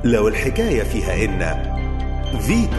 لو الحكاية فيها إن فيتو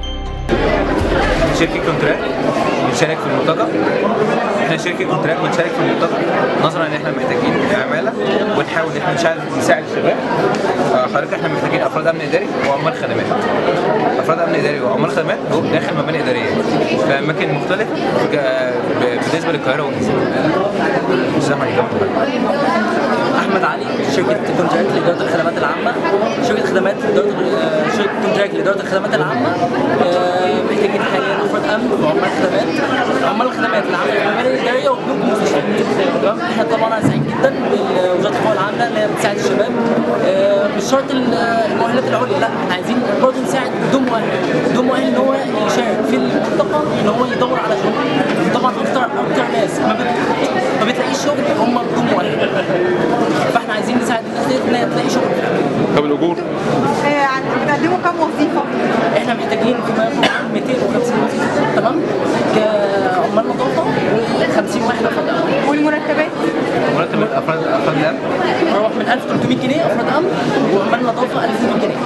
شركه كونتراكت بنشارك في الملتقى احنا شركه كونتراكت بنشارك في الملتقى نظرا ان احنا محتاجين عماله ونحاول ان احنا نساعد نساعد الشباب آه، حضرتك احنا محتاجين افراد امن اداري وعمال خدمات افراد امن اداري وعمال خدمات دول داخل مباني اداريه في اماكن مختلفه في جا- ب- بالنسبه للقاهره والجيزه السلام عليكم احمد علي شركه كونتراكت لاداره الخدمات العامه شركه خدمات اداره آه، شركه كونتراكت لاداره الخدمات العامه آه، محتاجين حاليا افراد امن وعمال خدمات عمال الخدمات العامه في المباني الاداريه وبنوك المستشفيات تمام احنا طبعا سعيد جدا بوزاره القوى العامله ان هي بتساعد الشباب آه، مش شرط ال- المؤهلات العليا لا احنا عايزين برضه نساعد بدون مؤهل بدون مؤهل ان هو يشارك في الملتقى ان هو يدور على شغل طبعا اكتر اكتر ناس ما بت- ما بتلاقيش شغل هم بدون مؤهل فاحنا عايزين نساعد الناس ديت ان هي تلاقي شغل طب الاجور آه، بتقدموا كام وظيفه؟ احنا محتاجين في ما يقرب عن 250 وظيفه تمام كعمال نظافه و50 واحده فرد امن والمرتبات مرتب افراد افراد الامن بروح من 1300 جنيه افراد امن وعمال نظافه 1100 جنيه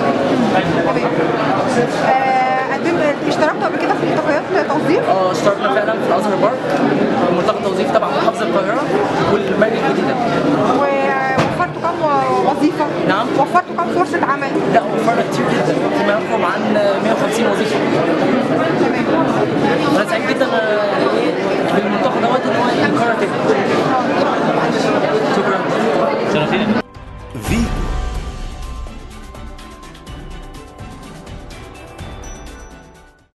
آه، قدمت اشتركتوا قبل كده في ملتقيات توظيف اه اشتركنا فعلا في الازهر بارك ملتقى توظيف تبع محافظه القاهره والمرج الجديده ووفرتوا كام وظيفه؟ نعم. وفرتوا كام فرصه عمل؟ لا وفرنا كتير جدا فيما يقرب عن 150 وظيفه تمام وانا سعيد جدا